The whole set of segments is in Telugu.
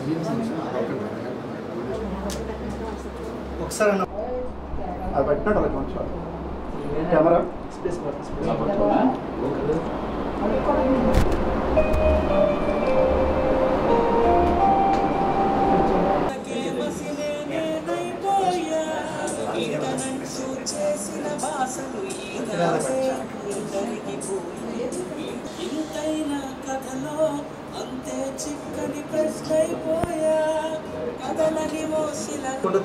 ఒకసారి అన్న అది పెట్టినట్టు అలా కొంచెం కెమెరా స్పేస్ ఇంతైన కథలో అంతే చిక్కని ప్రశ్నైపోయా కథలని మోసిన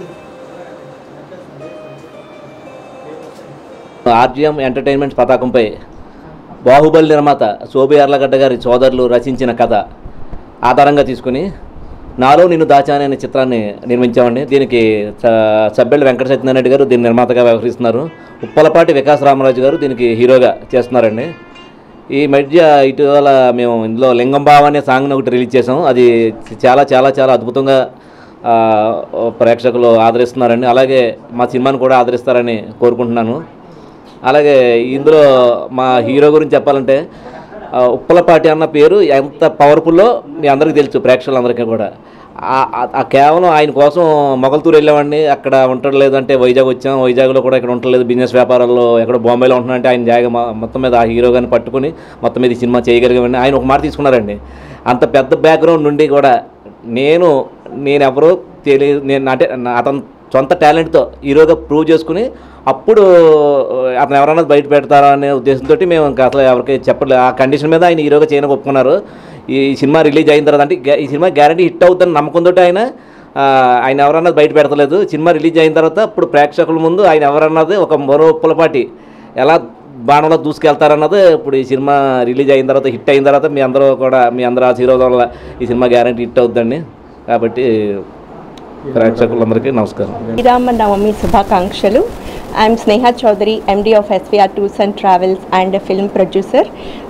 ఆర్జీఎం ఎంటర్టైన్మెంట్ పతాకంపై బాహుబలి నిర్మాత శోభి అర్లగడ్డ గారి సోదరులు రచించిన కథ ఆధారంగా తీసుకుని నాలో నిన్ను దాచానే అనే చిత్రాన్ని నిర్మించామండి దీనికి స- సబ్బెళ్ళి వెంకట సత్యనారాయణ గారు దీని నిర్మాతగా వ్యవహరిస్తున్నారు ఉప్పలపాటి వికాస్ రామరాజు గారు దీనికి హీరోగా చేస్తున్నారండి ఈ మధ్య ఇటీవల మేము ఇందులో లింగం బావ అనే సాంగ్ని ఒకటి రిలీజ్ చేసాం అది చాలా చాలా చాలా అద్భుతంగా ఆ, ప్రేక్షకులు ఆదరిస్తున్నారండి అలాగే మా సినిమాని కూడా ఆదరిస్తారని కోరుకుంటున్నాను అలాగే ఇందులో మా హీరో గురించి చెప్పాలంటే ఆ, ఉప్పలపాటి అన్న పేరు ఎంత పవర్ఫుల్లో మీ అందరికీ తెలుసు ప్రేక్షకులందరికీ కూడా ఆ- ఆ- ఆ కేవలం ఆయన కోసం మొగల్తూరు వెళ్ళామండి అక్కడ ఉండలేదు అంటే వైజాగ్ వచ్చాం వైజాగ్లో కూడా ఇక్కడ ఉండలేదు బిజినెస్ వ్యాపారాల్లో ఎక్కడ బాంబేలో ఉంటున్నారంటే ఆయన జాగ మొ- మొత్తం మీద ఆ హీరో గారిని పట్టుకుని మొత్తం మీద ఈ సినిమా చేయగలిగామండి ఆయన ఒక మాట తీసుకున్నారండి అంత పెద్ద బ్యాక్గ్రౌండ్ నుండి కూడా నేను నేను ఎవరో తెలియదు నేను అంటే నా- అతను సొంత టాలెంట్తో హీరోగా ప్రూవ్ చేసుకుని అప్పుడు అతను ఎవరైనా బయట పెడతారా అనే ఉద్దేశంతో మేము ఇంకా అసలు ఎవరికి చెప్పలేదు ఆ కండిషన్ మీద ఆయన హీరోగా చేయడానికి ఒప్పుకున్నారు ఈ సినిమా రిలీజ్ అయిన తర్వాత అంటే గ్యా- ఈ సినిమా గ్యారంటీ హిట్ అవుతుందని నమ్మకంతో ఆయన ఆ, ఆయన ఎవరన్నది బయట పెడతలేదు సినిమా రిలీజ్ అయిన తర్వాత ఇప్పుడు ప్రేక్షకుల ముందు ఆయన ఎవరన్నది ఒక మరో పులపాటి ఎలా బాణంలో దూసుకెళ్తారన్నది ఇప్పుడు ఈ సినిమా రిలీజ్ అయిన తర్వాత హిట్ అయిన తర్వాత మీ అందరూ కూడా మీ అందరూ ఆశీర్వాదం వల్ల ఈ సినిమా గ్యారంటీ హిట్ అవుతుందండి కాబట్టి ప్రేక్షకులందరికీ నమస్కారం శ్రీరామనవమి శుభాకాంక్షలు I'm Sneha Chowdary MD of SVR tours and travels and film producer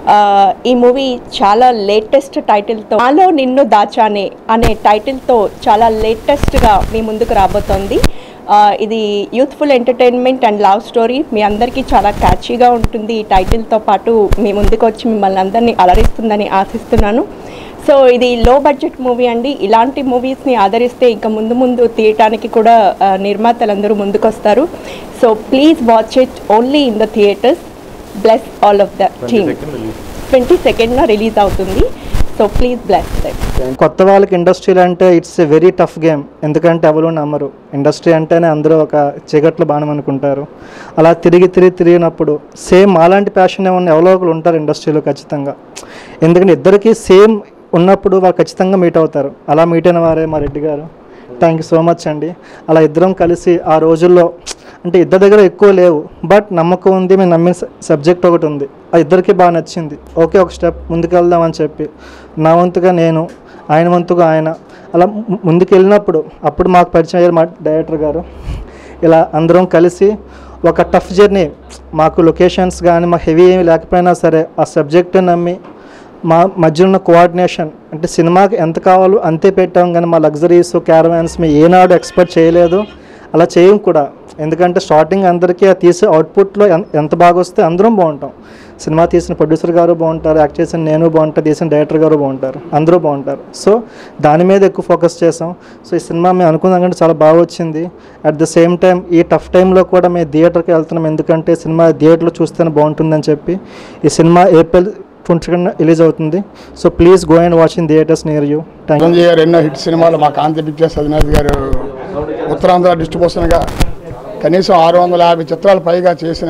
ఈ మూవీ చాలా లేటెస్ట్ టైటిల్తో నాలో నిన్ను దాచానే అనే టైటిల్తో చాలా లేటెస్ట్గా మీ ముందుకు రాబోతోంది ఆ, ఇది youthful entertainment and love story మీ అందరికీ చాలా క్యాచీగా ఉంటుంది ఈ టైటిల్తో పాటు మీ ముందుకు వచ్చి మిమ్మల్ని అందరినీ అలరిస్తుందని ఆశిస్తున్నాను సో ఇది లో బడ్జెట్ మూవీ అండి ఇలాంటి మూవీస్ని ఆదరిస్తే ఇంకా ముందు ముందు తీయటానికి కూడా ఆ, నిర్మాతలందరూ ముందుకొస్తారు so please watch it only in the theatres bless all of the team twenty సెకండ్న రిలీజ్ అవుతుంది సో ప్లీజ్ బ్లెస్ దట్ కొత్త వాళ్ళకి ఇండస్ట్రీలు అంటే it's a very tough game ఎందుకంటే ఎవరు నమ్మరు ఇండస్ట్రీ అంటేనే అందరూ ఒక చీకట్లు బాణం అనుకుంటారు అలా తిరిగి తిరిగి తిరిగినప్పుడు సేమ్ అలాంటి ప్యాషన్ ఉన్న ఎవరో ఒకరు ఉంటారు ఇండస్ట్రీలో ఖచ్చితంగా ఎందుకంటే ఇద్దరికి సేమ్ ఉన్నప్పుడు వాళ్ళు ఖచ్చితంగా మీట్ అవుతారు అలా మీట్ అయిన వారే మా రెడ్డి గారు థ్యాంక్ యూ సో మచ్ అండి అలా ఇద్దరం కలిసి ఆ రోజుల్లో అంటే ఇద్దరి దగ్గర ఎక్కువ లేవు బట్ నమ్మకం ఉంది మేము నమ్మిన సబ్జెక్ట్ ఒకటి ఉంది ఆ ఇద్దరికి బాగా నచ్చింది ఓకే ఒక స్టెప్ ముందుకెళ్దాం అని చెప్పి నా వంతుగా నేను ఆయన వంతుగా ఆయన అలా ము- ముందుకు వెళ్ళినప్పుడు అప్పుడు మాకు పరిచయం అయ్యారు మా డైరెక్టర్ గారు ఇలా అందరం కలిసి ఒక టఫ్ జర్నీ మాకు లొకేషన్స్ కానీ మాకు హెవీ ఏమి లేకపోయినా సరే ఆ సబ్జెక్ట్ నమ్మి మా మధ్య ఉన్న కోఆర్డినేషన్ అంటే సినిమాకి ఎంత కావాలో అంతే పెట్టాం కానీ మా లగ్జరీస్ క్యారవాన్స్ మేము ఏనాడు ఎక్స్పెక్ట్ చేయలేదు అలా చేయం కూడా ఎందుకంటే స్టార్టింగ్ అందరికీ ఆ తీసే అవుట్పుట్లో ఎన్- ఎంత బాగా వస్తే అందరం బాగుంటాం సినిమా తీసిన ప్రొడ్యూసర్ గారు బాగుంటారు యాక్ట్ చేసిన నేను బాగుంటాను తీసిన డైరెక్టర్ గారు బాగుంటారు అందరూ బాగుంటారు సో దాని మీద ఎక్కువ ఫోకస్ చేసాం సో ఈ సినిమా మేము అనుకున్న కంటే చాలా బాగా వచ్చింది అట్ ద సేమ్ టైం ఈ టఫ్ టైంలో కూడా మేము థియేటర్కి వెళ్తున్నాం ఎందుకంటే సినిమా థియేటర్లో చూస్తేనే బాగుంటుందని చెప్పి ఈ cinema April twenty second release అవుతుంది so please go and watch in theatres near you thank you Chiranjeevi garu ఎన్నో హిట్ సినిమాలు మా కాంతి పిక్చర్స్ అధినేత గారు ఉత్తరాంధ్ర డిస్ట్రిబ్యూషన్గా కనీసం ఆరు వందల యాభై చిత్రాలు పైగా చేసిన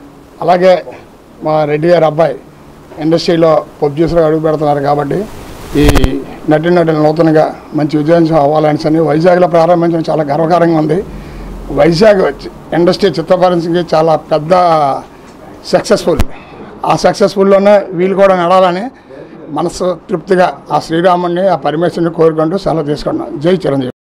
అలాగే మా రెడ్డి గారి అబ్బాయి ఇండస్ట్రీలో ప్రొడ్యూసర్గా అడుగు పెడుతున్నారు కాబట్టి ఈ నటి నటులు నూతనంగా మంచి విజయం అవ్వాలని అని వైజాగ్లో ప్రారంభించడం చాలా గర్వకారంగా ఉంది వైజాగ్ ఇండస్ట్రీ చిత్రపరించింది చాలా పెద్ద సక్సెస్ఫుల్ ఆ సక్సెస్ఫుల్లోనే వీళ్ళు కూడా నడాలని మనసు తృప్తిగా ఆ శ్రీరాముడిని ఆ పరమేశ్వరుని కోరుకుంటూ సెలవు తీసుకున్నాం జై చిరంజీవి